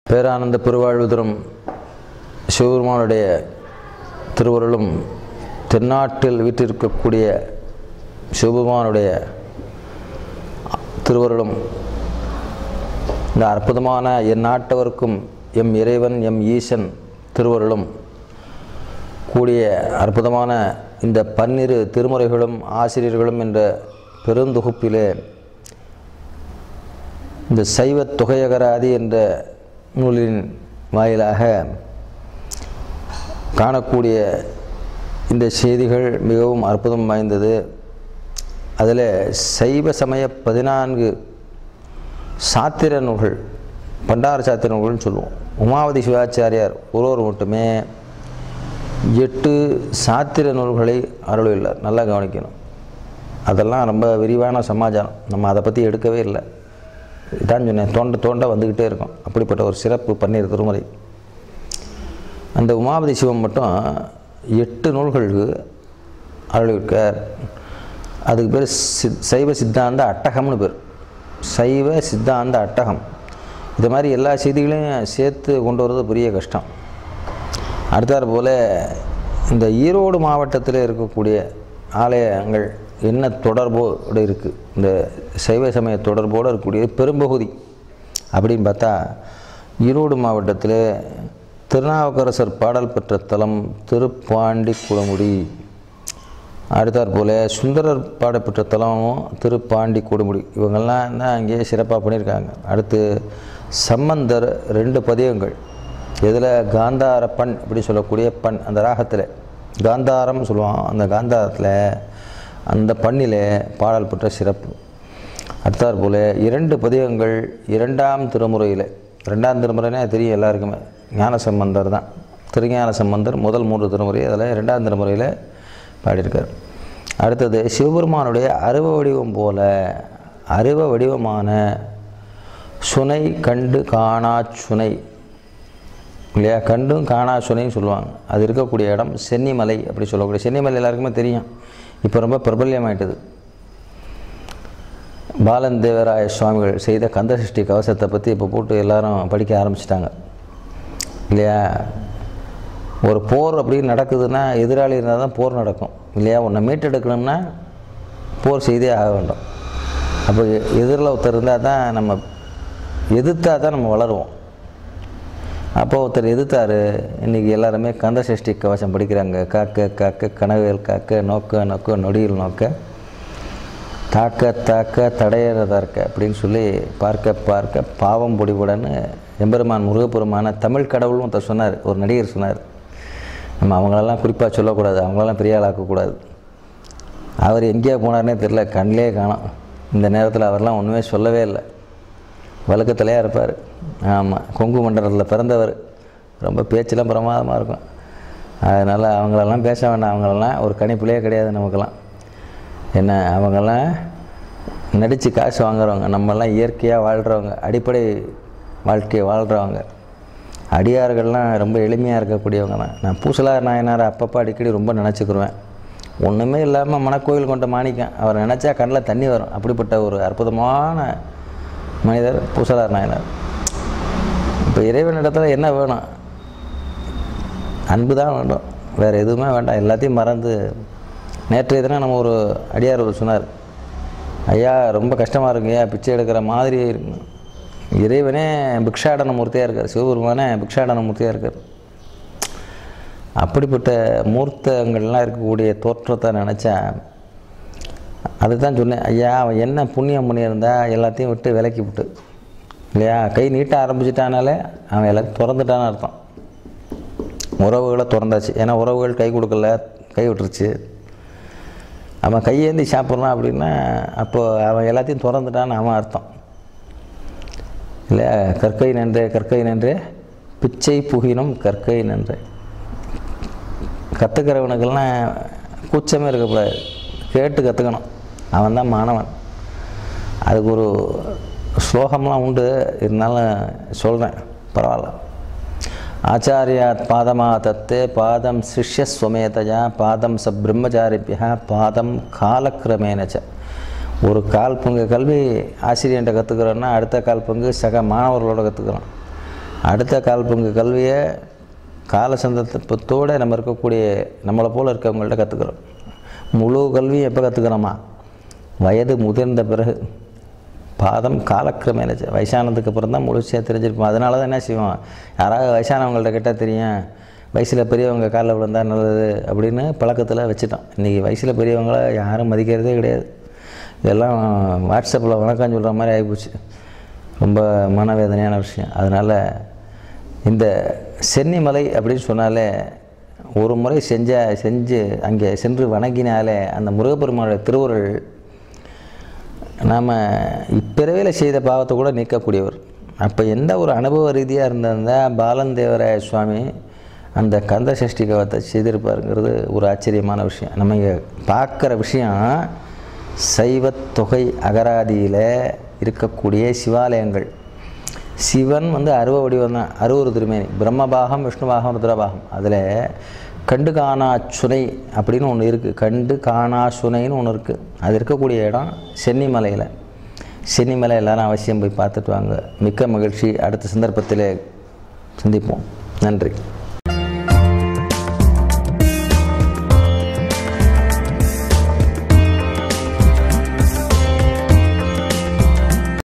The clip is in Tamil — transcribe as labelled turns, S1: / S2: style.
S1: பேரானந்த பெருவாழ்வு தரும் சிவபெருமானுடைய திருவருளும் தென்னாட்டில் வீற்றிருக்கக்கூடிய சிவபெருமானுடைய திருவருளும் இந்த அற்புதமான என் நாட்டவருக்கும் எம் இறைவன் எம் ஈசன் திருவருளும் கூடிய அற்புதமான இந்த பன்னிரு திருமுறைகளும் ஆசிரியர்களும் என்ற பெருந்தொகுப்பிலே இந்த சைவ தொகையகராதி என்ற நூலின் வாயிலாக காணக்கூடிய இந்த செய்திகள் மிகவும் அற்புதம் வாய்ந்தது அதில் சைவ சமய பதினான்கு சாத்திர நூல்கள் பண்டார சாத்திர நூல்கள்னு சொல்லுவோம் உமாவதி சிவாச்சாரியார் ஒருவர் மட்டுமே எட்டு சாத்திர நூல்களை அருளியுள்ளார் நல்லா கவனிக்கணும் அதெல்லாம் ரொம்ப விரிவான சமாச்சாரம் நம்ம அதை பற்றி எடுக்கவே இல்லை இதான் சொன்னேன் தோண்ட தோண்ட வந்துக்கிட்டே இருக்கும் அப்படிப்பட்ட ஒரு சிறப்பு பன்னீர் திருமுறை அந்த உமாபதி சிவம் மட்டும் எட்டு நூல்களுக்கு அருளியிருக்கார் அதுக்கு பேர் சித் சைவ சித்தாந்த அட்டகம்னு பேர் சைவ சித்தாந்த அட்டகம் இது மாதிரி எல்லா செய்திகளையும் சேர்த்து கொண்டு வர்றது பெரிய கஷ்டம் அடுத்தாற் போல் இந்த ஈரோடு மாவட்டத்தில் இருக்கக்கூடிய ஆலயங்கள் என்ன தொடர்போடு இருக்குது இந்த சைவ சமய தொடர்போடு இருக்கக்கூடிய பெரும்பகுதி அப்படின்னு பார்த்தா ஈரோடு மாவட்டத்தில் திருநாவுக்கரசர் பாடல் பெற்ற தலம் திருப்பாண்டி குளமுடி அடுத்தாற் போல் சுந்தரர் பாடப்பெற்ற தலமும் திருப்பாண்டி கொடுமுடி இவங்கெல்லாம் தான் அங்கேயே சிறப்பாக பண்ணியிருக்காங்க அடுத்து சம்பந்தர் ரெண்டு பதியங்கள் இதில் காந்தார பண் அப்படி சொல்லக்கூடிய பண் அந்த ராகத்தில் காந்தாரம் சொல்லுவான் அந்த காந்தாரத்தில் அந்த பண்ணிலே பாடல் பெற்ற சிறப்பு அடுத்தாற் போல் இரண்டு பதியங்கள் இரண்டாம் திருமுறையில் ரெண்டாம் திருமுறைனா தெரியும் எல்லாருக்குமே ஞான சம்பந்தர் தான் திருஞான சம்பந்தர் முதல் மூன்று திருமுறை அதில் இரண்டாம் திருமுறையில் பாடியிருக்கார் அடுத்தது சிவபெருமானுடைய அருவ வடிவம் போல அருவ வடிவமான சுனை கண்டு காணா சுனை இல்லையா கண்டும் காணா சுனைன்னு சொல்லுவாங்க அது இருக்கக்கூடிய இடம் சென்னிமலை அப்படி சொல்லக்கூடிய சென்னிமலை எல்லாருக்குமே தெரியும் இப்போ ரொம்ப பிரபல்யமாயிட்டது பாலன் தேவராய சுவாமிகள் செய்த கந்தசஷ்டி கவசத்தை பற்றி இப்போ போட்டு எல்லாரும் படிக்க ஆரம்பிச்சிட்டாங்க இல்லையா ஒரு போர் அப்படின்னு நடக்குதுன்னா எதிராளி இருந்தால் தான் போர் நடக்கும் இல்லையா உன்னை மீட்டெடுக்கணும்னா போர் செய்தே ஆக வேண்டும் அப்போ எதிரில் ஒருத்தர் இருந்தால் தான் நம்ம எதிர்த்தா தான் நம்ம வளருவோம் அப்போ ஒருத்தர் எதிர்த்தார் இன்றைக்கி எல்லாருமே கந்த சஷ்டி கவசம் படிக்கிறாங்க காக்க காக்க கனவேல் காக்க நோக்க நோக்க நொடியில் நோக்க தாக்க தாக்க தடையறதா இருக்க அப்படின்னு சொல்லி பார்க்க பார்க்க பாவம் பொடிபுடன்னு எம்பெருமான் முருகப்பெருமான தமிழ் கடவுளும் ஒருத்தர் சொன்னார் ஒரு நடிகர் சொன்னார் நம்ம அவங்களெல்லாம் குறிப்பாக சொல்லக்கூடாது அவங்களெல்லாம் பெரிய ஆளாக்கக்கூடாது அவர் எங்கேயா போனார்னே தெரில கண்ணிலே காணோம் இந்த நேரத்தில் அவர்லாம் ஒன்றுமே சொல்லவே இல்லை வழக்கத்திலையாக இருப்பார் ஆமாம் கொங்கு மண்டலத்தில் பிறந்தவர் ரொம்ப பேச்செல்லாம் பிரமாதமாக இருக்கும் அதனால் அவங்களெல்லாம் பேச வேண்டாம் அவங்களெல்லாம் ஒரு கணிப்புலேயே கிடையாது நமக்கெல்லாம் என்ன அவங்கெல்லாம் நடித்து காசு வாங்குறவங்க நம்மெல்லாம் இயற்கையாக வாழ்கிறவங்க அடிப்படை வாழ்க்கையை வாழ்கிறவங்க அடியார்கள்லாம் ரொம்ப எளிமையாக இருக்கக்கூடியவங்க தான் நான் பூசலார் நாயனார் அப்பப்போ அடிக்கடி ரொம்ப நினச்சிக்கிருவேன் ஒன்றுமே இல்லாமல் மணக்கோயில் கொண்ட மாணிக்கம் அவர் நினச்சா கண்ணில் தண்ணி வரும் அப்படிப்பட்ட ஒரு அற்புதமான மனிதர் பூசலார் நாயனார் இப்போ இறைவனிடத்தில் என்ன வேணும் அன்பு தான் வேண்டும் வேறு எதுவுமே வேண்டாம் எல்லாத்தையும் மறந்து நேற்றைய தினம் நம்ம ஒரு அடியார் ஒரு சொன்னார் ஐயா ரொம்ப கஷ்டமாக இருக்குங்கய்யா பிச்சை எடுக்கிற மாதிரி இருக்கு இறைவனே பிக்ஷாடன மூர்த்தியாக இருக்கார் சிவபெருமானே பிக்ஷாடன மூர்த்தியாக இருக்கார் அப்படிப்பட்ட மூர்த்தங்கள்லாம் இருக்கக்கூடிய தோற்றத்தை நினச்சா அதுதான் சொன்னேன் ஐயா அவன் என்ன புண்ணியம் பண்ணியிருந்தா எல்லாத்தையும் விட்டு விலக்கி விட்டு இல்லையா கை நீட்ட ஆரம்பிச்சிட்டானாலே அவன் எல்லாத்தையும் திறந்துட்டான்னு அர்த்தம் உறவுகளை திறந்தாச்சு ஏன்னா உறவுகள் கை கொடுக்கல கை விட்டுருச்சு அவன் கையேந்தி சாப்பிட்றான் அப்படின்னா அப்போ அவன் எல்லாத்தையும் திறந்துட்டான்னு அவன் அர்த்தம் இல்லையா கற்கை நன்றே கற்கை நன்றே பிச்சை புகினும் கற்கை நன்றே கற்றுக்கிறவனுக்கெல்லாம் கூச்சமே இருக்கக்கூடாது கேட்டு கற்றுக்கணும் அவன் தான் மாணவன் அதுக்கு ஒரு ஸ்லோகம்லாம் உண்டு இருந்தாலும் சொல்கிறேன் பரவாயில்ல ஆச்சாரியாத் பாதமா தத்தே பாதம் சிஷ்யஸ்வமேதையா பாதம் ச பிரம்மச்சாரிபியா பாதம் காலக்கிரமேனச்ச ஒரு கால் பங்கு கல்வி ஆசிரியர்கிட்ட கற்றுக்குறோன்னா அடுத்த கால் பங்கு சக மாணவர்களோட கற்றுக்குறோம் அடுத்த கால் பங்கு கல்வியை கால சந்தர்ப்பத்தோடு நம்ம இருக்கக்கூடிய நம்மளை போல் இருக்கவங்கள்ட்ட கற்றுக்குறோம் முழு கல்வியும் எப்போ கற்றுக்கிறோமா வயது முதிர்ந்த பிறகு பாதம் காலக்கிரமேன செ- வயசானதுக்கு அப்புறம் தான் முழுசாக தெரிஞ்சிருப்போம் அதனால தான் என்ன செய்வோம் யாராவது வயசானவங்கள்ட்ட கேட்டால் தெரியும் வயசில் பெரியவங்க காலில் விழுந்தா நல்லது அப்படின்னு பழக்கத்தில் வச்சுட்டோம் இன்றைக்கி வயசில் பெரியவங்கள யாரும் மதிக்கிறதே கிடையாது இதெல்லாம் வாட்ஸ்அப்பில் வணக்கம் சொல்கிற மாதிரி ஆகிப்போச்சு ரொம்ப மனவேதனையான விஷயம் அதனால் இந்த சென்னிமலை அப்படின்னு சொன்னாலே ஒரு முறை செஞ்ச செஞ்சு அங்கே சென்று வணங்கினாலே அந்த முருகப்பெருமானுடைய திருவுருள் நாம் இப்பிறவியில் செய்த பாவத்தை கூட நீக்கக்கூடியவர் அப்போ எந்த ஒரு அனுபவ ரீதியாக இருந்திருந்தால் பாலந்தேவராய சுவாமி அந்த கந்த சஷ்டி கவத்தை செய்திருப்பாருங்கிறது ஒரு ஆச்சரியமான விஷயம் நம்ம இங்கே பார்க்குற விஷயம் சைவத் தொகை அகராதியில் இருக்கக்கூடிய சிவாலயங்கள் சிவன் வந்து அருவ வடிவம் தான் அருவரு திருமேனி பிரம்மபாகம் விஷ்ணுபாகம் ருத்ரபாகம் அதில் கண்டு காணா சுனை அப்படின்னு ஒன்று இருக்குது கண்டு காணா சுனைன்னு ஒன்று இருக்குது அது இருக்கக்கூடிய இடம் சென்னிமலையில் சென்னிமலை எல்லாரும் அவசியம் போய் பார்த்துட்டு வாங்க மிக்க மகிழ்ச்சி அடுத்த சந்தர்ப்பத்தில் சந்திப்போம் நன்றி